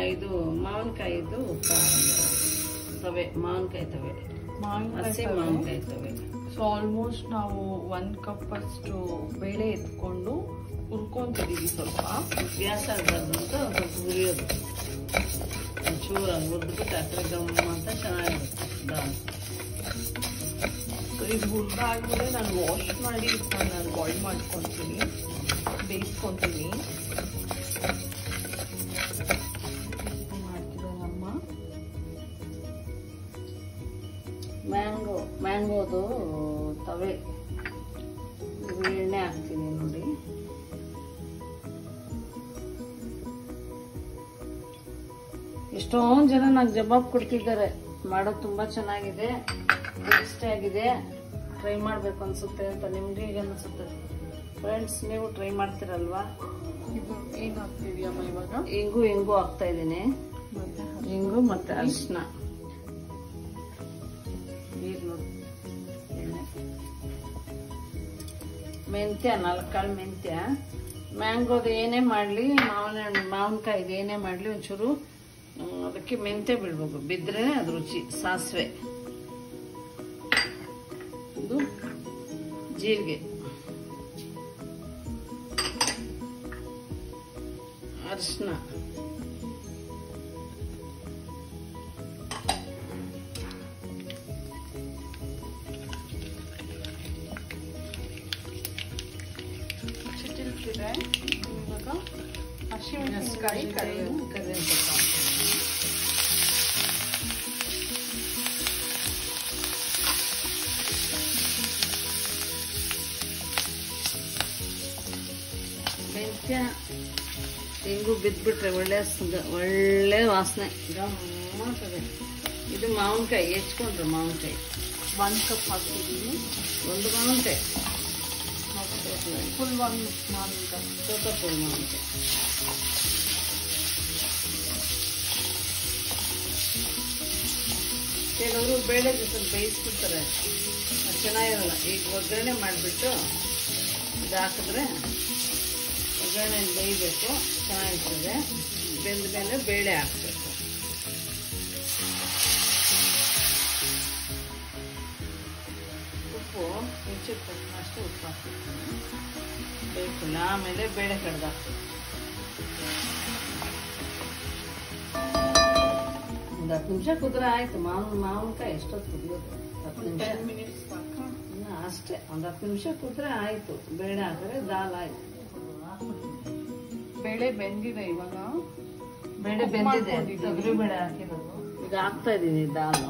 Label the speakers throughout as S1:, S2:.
S1: ಇದು ಮಾವಿನಕಾಯಿದು ಕ- ತವೆ ಮಾವಿನಕಾಯಿ ತವೆ ಹಸಿ ಮಾವಿನಕಾಯಿ ತವೆ
S2: ಸೊ ಆಲ್ಮೋಸ್ಟ್ ನಾವು ಒಂದ್ ಕಪ್ ಅಷ್ಟು ಬೇಳೆ ಎತ್ಕೊಂಡು ಹುರ್ಕೊಂತಿದೀವಿ ಸ್ವಲ್ಪ
S1: ಗ್ಯಾಸ್ ಆಗಬಾರ್ದು ಅಂತ ಸ್ವಲ್ಪ ಹುರಿಯೋದು ಚೂರಾಗಿ ಹುರಿದ್ಬಿಟ್ಟು ಆ ಕಡೆ ಗಮ್ ಅಂತ ಚೆನ್ನಾಗಿರುತ್ತೆ ದಾಲ್
S2: ಸೊ ಇದು ಹುರಿದಾದ್ಮೇಲೆ ನಾನು ವಾಶ್ ಮಾಡಿ ಇದನ್ನ ನಾನು ಬಾಯ್ಲ್ ಮಾಡ್ಕೊತೀನಿ ಬೇಯಿಸ್ಕೊತೀನಿ ಮಾಡ್ತಿದ್ದಾರಮ್ಮ
S1: ಮ್ಯಾಂಗೋ ಮ್ಯಾಂಗೋದು ತವೆ ಇದು ಎಣ್ಣೆ ಹಾಕ್ತೀನಿ ನೋಡಿ ಎಷ್ಟೊಂದು ಜನ ನಂಗೆ ಜವಾಬ್ ಕೊಡ್ತಿದ್ದಾರೆ ಮಾಡೋದು ತುಂಬಾ ಚೆನ್ನಾಗಿದೆ ಟೇಸ್ಟಿ ಆಗಿದೆ ಟ್ರೈ ಮಾಡ್ಬೇಕು ಅನ್ಸುತ್ತೆ ಅಂತ ನಿಮ್ಗೆ ಈಗ ಅನ್ಸುತ್ತೆ ಫ್ರೆಂಡ್ಸ್ ನೀವು ಟ್ರೈ ಮಾಡ್ತೀರಲ್ವಾ
S2: ಇದು ಏನ್ ಹಾಕ್ತಿದ್ಯಮ್ಮ ಇವಾಗ
S1: ಹಿಂಗು ಹಿಂಗು ಹಾಕ್ತಾ ಇದ್ದೀನಿ
S2: ಮತ್ತೆ
S1: ಹಿಂಗು ಮತ್ತೆ ಅರಿಶಿನ ನೀರು ನೋಡಿ ಎಣ್ಣೆ ಮೆಂತ್ಯ ನಾಲ್ಕು ಕಾಳು ಮೆಂತ್ಯ ಮ್ಯಾಂಗೋದು ಏನೇ ಮಾಡಲಿ ಮಾವಿನ ಹಣ್ಣು ಮಾವಿನಕಾಯಿದು ಏನೇ ಮಾಡಲಿ ಒಂಚೂರು ಹ್ಮ್, ಅದಕ್ಕೆ ಮೆಂತ್ಯ ಬಿಡ್ಬೇಕು ಬಿದ್ದರೆ ಅದು ರುಚಿ ಸಾಸಿವೆ ಇದು ಜೀರಿಗೆ ಅರಿಶಿನ
S2: ಚಿಟ್ಟಿಲ್ತಿದೆ ಇವಾಗ ಹಸಿಮೆಣಸಿನ್ಕಾಯಿ ಕರಿಬೇವು
S1: ಕರಿಬೇವು ಸೊಪ್ಪು ಮೆಂತ್ಯ ಹಿಂಗು ಬಿದ್ಬಿಟ್ರೆ ಒಳ್ಳೆ ಸುಗ- ಒಳ್ಳೆ ವಾಸನೆ ಗಮ್ಮತ್ತದೆ ಇದು ಮಾವಿನಕಾಯಿ ಹೆಚ್ಕೊಂಡ್ರೆ ಮಾವಿನಕಾಯಿ
S2: ಒಂದ್ ಕಪ್ ಹಾಕ್ತಿದ್ದೀನಿ
S1: ಒಂದು ಮಾವಿನಕಾಯಿ
S2: ಫುಲ್ ಒಂದ್ ಮಾವಿನಕಾಯಿ
S1: ತೋತಪುರಿ ಮಾವಿನಕಾಯಿ ಕೆಲವರು ಬೇಳೆ ಜೊತೆ ಬೇಯಿಸ್ಬಿಡ್ತಾರೆ ಅದು ಚೆನ್ನಾಗಿರಲ್ಲ ಈಗ ಒಗ್ಗರಣೆ ಮಾಡಿಬಿಟ್ಟು ಇದು ಹಾಕಿದ್ರೆ ಒಗ್ಗರಣೆ ಬೇಯಬೇಕು ಚೆನ್ನಾಗಿರ್ತದೆ ಬೆಂದ ಮೇಲೆ ಬೇಳೆ ಹಾಕಬೇಕು ಉಪ್ಪು ರುಚಿಗೆ ತಕ್ಕನಷ್ಟು ಉಪ್ಪು ಹಾಕ್ಬೇಕು ಬೇಕಿಲ್ಲ ಆಮೇಲೆ ಬೇಳೆ ಕಡ್ದು ಹಾಕ್ಬೇಕು ಒಂದು ಹತ್ತು ನಿಮಿಷ ಕುದ್ರೆ ಆಯ್ತು ಮಾವಿನ ಮಾವಿನಕಾಯಿ ಎಷ್ಟೊತ್ತು ಕುದಿಯೋದು ಹತ್ತು ನಿಮಿಷ
S2: ಟೆನ್ ಮಿನಿಟ್ಸ್ ಸಾಕಾ
S1: ಇನ್ನು ಅಷ್ಟೇ ಒಂದು ಹತ್ತು ನಿಮಿಷ ಕುದ್ರೆ ಆಯ್ತು ಬೇಳೆ ಹಾಕಿದ್ರೆ ದಾಲ್ ಆಯ್ತು
S2: ಬೇಳೆ ಬೆಂದಿದೆ ಇವಾಗ
S1: ಬೇಳೆ
S2: ಉಪ್ಪು
S1: ಬೆಂದಿದೆ
S2: ಮಾಡ್ಕೊಂಡಿದ್ದೀನಿ.
S1: ತೊಗರಿ ಬೇಳೆ ಹಾಕಿರೋದು ಈಗ ಹಾಕ್ತಾ ಇದ್ದೀನಿ ದಾಲು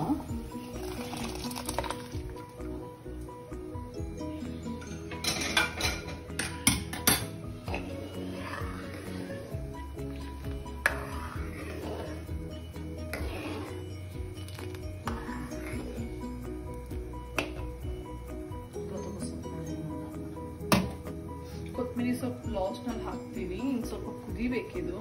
S2: ಕೊತ್ತಂಬರಿ ಸೊಪ್ಪು ಲಾಸ್ಟ್ ನಲ್ಲಿ ಹಾಕ್ತೀವಿ ಇನ್ ಸ್ವಲ್ಪ ಕುದಿಬೇಕಿದು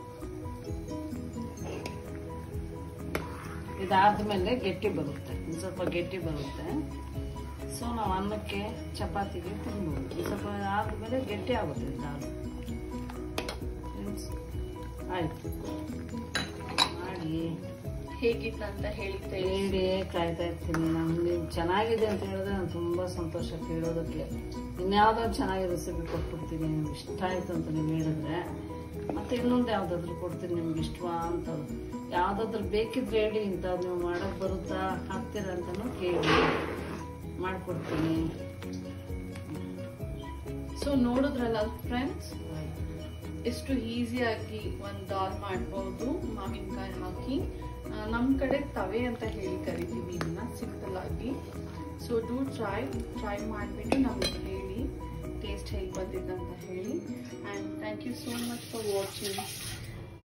S1: ಇದಾದ್ಮೇಲೆ ಗಟ್ಟಿ ಬರುತ್ತೆ ಒಂದು ಸ್ವಲ್ಪ ಗಟ್ಟಿ ಬರುತ್ತೆ ಸೊ ನಾವು ಅನ್ನಕ್ಕೆ ಚಪಾತಿಗೆ ತಿನ್ಬೋದು ಇದು ಸ್ವಲ್ಪ ಆದ್ಮೇಲೆ ಗಟ್ಟಿ ಆಗುತ್ತೆ ದಾಲ್ Friends, ಆಯ್ತು ಮಾಡಿ
S2: ಹೇಗಿತ್ತಂತ ಹೇಳಿ
S1: ಹೇಳಿ ಕಾಯ್ತಾ ಇರ್ತೀನಿ ನಾನು ನೀವು ಚೆನ್ನಾಗಿದೆ ಅಂತ ಹೇಳಿದ್ರೆ ನಾನು ತುಂಬ ಸಂತೋಷ ಕೇಳೋದಕ್ಕೆ ಇನ್ಯಾವುದಾದ್ರು ಚೆನ್ನಾಗಿ ರೆಸಿಪಿ ಕೊಟ್ಬಿಡ್ತೀನಿ ನಿಮ್ಗೆ ಇಷ್ಟ ಆಯ್ತು ಅಂತ ನೀವು ಹೇಳಿದ್ರೆ ಮತ್ತೆ ಇನ್ನೊಂದು ಯಾವುದಾದ್ರು ಕೊಡ್ತೀನಿ ನಿಮ್ಗೆ ಇಷ್ಟವಾ ಅಂತ ಯಾವುದಾದ್ರು ಬೇಕಿದ್ರೆ ಹೇಳಿ ಇಂಥದ್ದು ನೀವು ಮಾಡೋಕ್ಕೆ ಬರುತ್ತಾ ಹಾಕ್ತೀರಾ ಅಂತಲೂ ಕೇಳಿ ಮಾಡಿಕೊಡ್ತೀನಿ
S2: ಸೊ ನೋಡಿದ್ರಲ್ಲ ಫ್ರೆಂಡ್ಸ್ ಎಷ್ಟು ಈಸಿಯಾಗಿ ಒಂದು ದಾಲ್ ಮಾಡ್ಬೋದು ಮಾವಿನಕಾಯಿ ಹಾಕಿ ನಮ್ಮ ಕಡೆ ತವೆ ಅಂತ ಹೇಳಿ ಕರಿತೀವಿ ಇದನ್ನ ಸಿಂಪಲ್ ಆಗಿ ಸೊ ಡೂ ಟ್ರೈ ಟ್ರೈ ಮಾಡಿಬಿಟ್ಟು ನಮಗೆ ಹೇಳಿ ಟೇಸ್ಟ್ ಹೇಗೆ ಬಂದಿದೆ ಅಂತ ಹೇಳಿ and thank you so much for watching